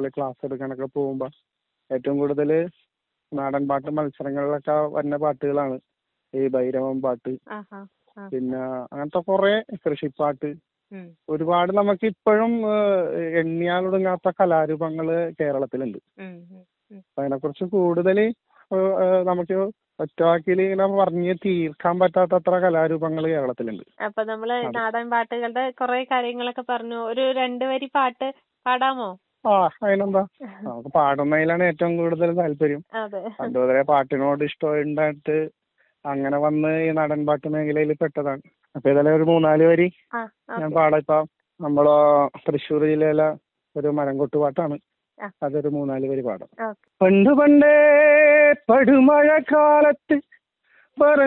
Class എടുക്കാനൊക്കെ പോകുമ്പോ ഏറ്റവും കൂടുതൽ നാടൻ പാട്ട് മത്സരങ്ങളിലൊക്കെ വരുന്ന പാട്ടുകളാണ് ഈ ഭൈരവം പാട്ട് ആഹാ ആ. പിന്നെ അങ്ങനത്തെ കുറെ കൃഷിപ്പാട്ട് ഉം. ഒരുപാട് നമുക്ക് ഇപ്പോഴും എണ്ണിയാലൊടുങ്ങാത്ത കലാരൂപങ്ങള് കേരളത്തിലുണ്ട് ഉം, ഉം, ഉം. അപ്പൊ അതിനെക്കുറിച്ച് കൂടുതൽ നമുക്ക് ഒറ്റവാക്കിൽ ഇങ്ങനെ പറഞ്ഞ് തീർക്കാൻ പറ്റാത്തത്ര കലാരൂപങ്ങൾ കേരളത്തിലുണ്ട് അപ്പൊ നമ്മള് അതെ. നാടൻ പാട്ടുകളുടെ കുറെ കാര്യങ്ങളൊക്കെ പറഞ്ഞു ഒരു രണ്ട് വരി പാട്ട് പാടാമോ ആ അതിനെന്താ നമുക്ക് പാടുന്നതിലാണ് ഏറ്റവും കൂടുതൽ താല്പര്യം അതെ പണ്ട് മുതലേ പാട്ടിനോട് ഇഷ്ടം ഉണ്ടായിട്ട് അങ്ങനെ വന്ന് ഈ നാടൻ പാട്ട് മേഖലയിൽ പെട്ടതാണ് അപ്പൊ ഇതെല്ലാം ഒരു മൂന്നാല് വരി ആ ഞാൻ ഓക്കെ പാടാം ഇപ്പൊ നമ്മള് തൃശ്ശൂർ ജില്ലയിലെ ഒരു മരംകൊട്ട് പാട്ടാണ് ആ. അതൊരു മൂന്നാല് വരി പാടാം ഓക്കെ പണ്ട് പണ്ടേ പടുമഴക്കാലത്ത്